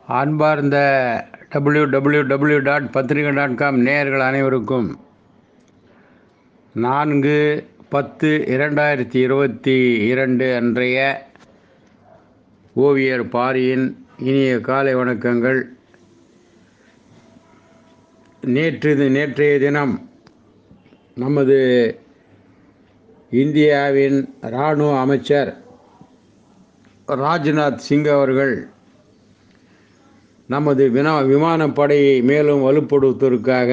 அன்பார்ந்த W W W dot Pathrikai dot com நேயர்கள் அனைவருக்கும் நான்கு பத்து இரண்டாயிரத்தி இருபத்தி இரண்டு அன்றைய ஓவியர் பாரியின் இனிய காலை வணக்கங்கள் நேற்று நேற்றைய தினம் நமது இந்தியாவின் இராணுவ அமைச்சர் ராஜ்நாத் சிங் அவர்கள் நமது வினா விமானப்படையை மேலும் வலுப்படுத்துவதற்காக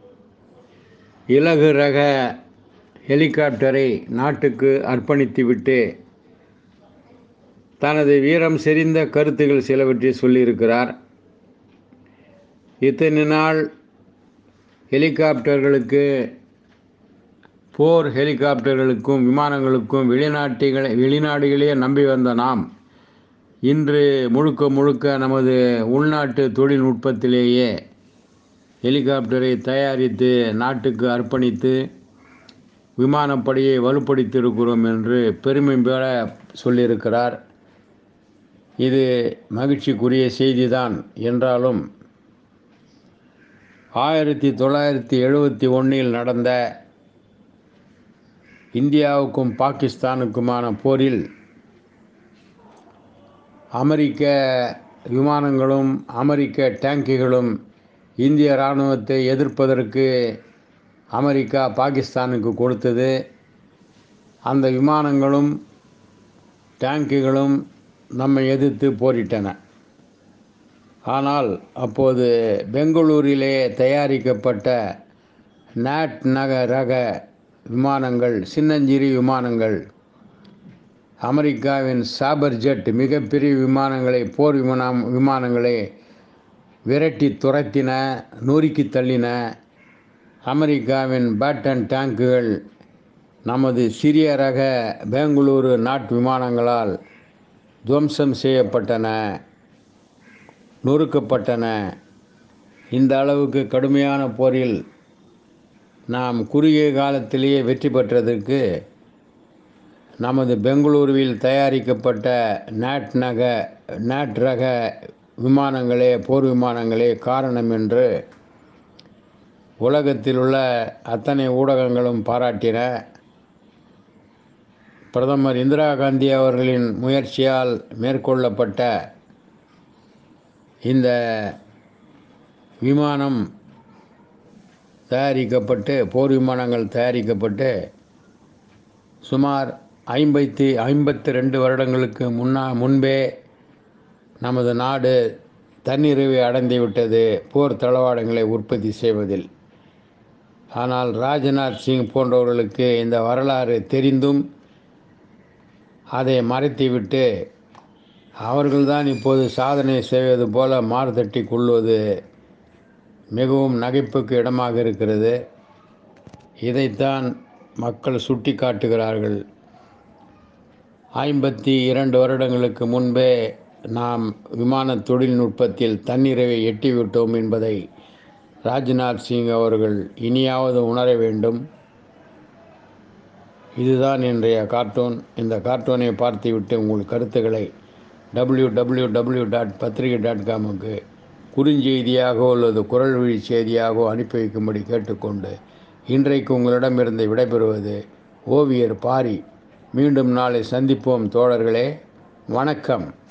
இலகு ரக ஹெலிகாப்டரை நாட்டுக்கு அர்ப்பணித்துவிட்டு தனது வீரம் செறிந்த கருத்துக்கள் சிலவற்றை சொல்லியிருக்கிறார் இத்தனை நாள் ஹெலிகாப்டர்களுக்கு போர் ஹெலிகாப்டர்களுக்கும் விமானங்களுக்கும் வெளிநாட்டுகளை வெளிநாடுகளே நம்பி வந்த நாம் இன்று முழுக்க முழுக்க நமது உள்நாட்டு தொழில்நுட்பத்திலேயே ஹெலிகாப்டரை தயாரித்து நாட்டுக்கு அர்ப்பணித்து விமானப்படையை வலுப்படுத்தியிருக்கிறோம் என்று பெருமை பெற சொல்லியிருக்கிறார் இது மகிழ்ச்சிக்குரிய செய்திதான் என்றாலும் ஆயிரத்தி தொள்ளாயிரத்தி எழுபத்தி ஒன்றில் நடந்த இந்தியாவுக்கும் பாகிஸ்தானுக்குமான போரில் அமெரிக்க விமானங்களும் அமெரிக்க டேங்குகளும் இந்திய இராணுவத்தை எதிர்ப்பதற்கு அமெரிக்கா பாகிஸ்தானுக்கு கொடுத்தது அந்த விமானங்களும் டேங்குகளும் நம்மை எதிர்த்து போரிட்டன ஆனால் அப்போது பெங்களூரிலே தயாரிக்கப்பட்ட நாட் நக ரக விமானங்கள் சின்னஞ்சிறு விமானங்கள் அமெரிக்காவின் சாபர் ஜெட் மிகப்பெரிய விமானங்களை போர் விமானம் விமானங்களை விரட்டி துரத்தின நொறுக்கி தள்ளின அமெரிக்காவின் பேட்டன் டேங்குகள் நமது சிறிய ரக பெங்களூரு நாட்டு விமானங்களால் துவம்சம் செய்யப்பட்டன நொறுக்கப்பட்டன இந்த அளவுக்கு கடுமையான போரில் நாம் குறுகிய காலத்திலேயே வெற்றி பெற்றதற்கு நமது பெங்களூருவில் தயாரிக்கப்பட்ட நாட் நக நாட் ரக விமானங்களே போர் விமானங்களே காரணம் என்று உலகத்தில் உள்ள அத்தனை ஊடகங்களும் பாராட்டின பிரதமர் இந்திரா காந்தி அவர்களின் முயற்சியால் மேற்கொள்ளப்பட்ட இந்த விமானம் தயாரிக்கப்பட்டு போர் விமானங்கள் தயாரிக்கப்பட்டு சுமார் ஐம்பத்தி ஐம்பத்தி ரெண்டு வருடங்களுக்கு முன்னா முன்பே நமது நாடு தன்னிறைவை அடைந்து விட்டது போர் தளவாடங்களை உற்பத்தி செய்வதில் ஆனால் ராஜ்நாத் சிங் போன்றவர்களுக்கு இந்த வரலாறு தெரிந்தும் அதை மறைத்துவிட்டு அவர்கள்தான் இப்போது சாதனை செய்வது போல மார்தட்டி கொள்வது மிகவும் நகைப்புக்கு இடமாக இருக்கிறது இதைத்தான் மக்கள் சுட்டி காட்டுகிறார்கள் ஐம்பத்தி இரண்டு வருடங்களுக்கு முன்பே நாம் விமான தொழில்நுட்பத்தில் தன்னிறைவை எட்டிவிட்டோம் என்பதை ராஜ்நாத் சிங் அவர்கள் இனியாவது உணர வேண்டும் இதுதான் இன்றைய கார்ட்டூன் இந்த கார்ட்டூனை பார்த்துவிட்டு உங்கள் கருத்துக்களை W W W dot Pathrikai dot காமுக்கு குறுஞ்செய்தியாகவோ அல்லது குரல் வழி செய்தியாகவோ அனுப்பி வைக்கும்படி கேட்டுக்கொண்டு இன்றைக்கு உங்களிடமிருந்து விடைபெறுவது ஓவியர் பாரி மீண்டும் நாளை சந்திப்போம் தோழர்களே வணக்கம்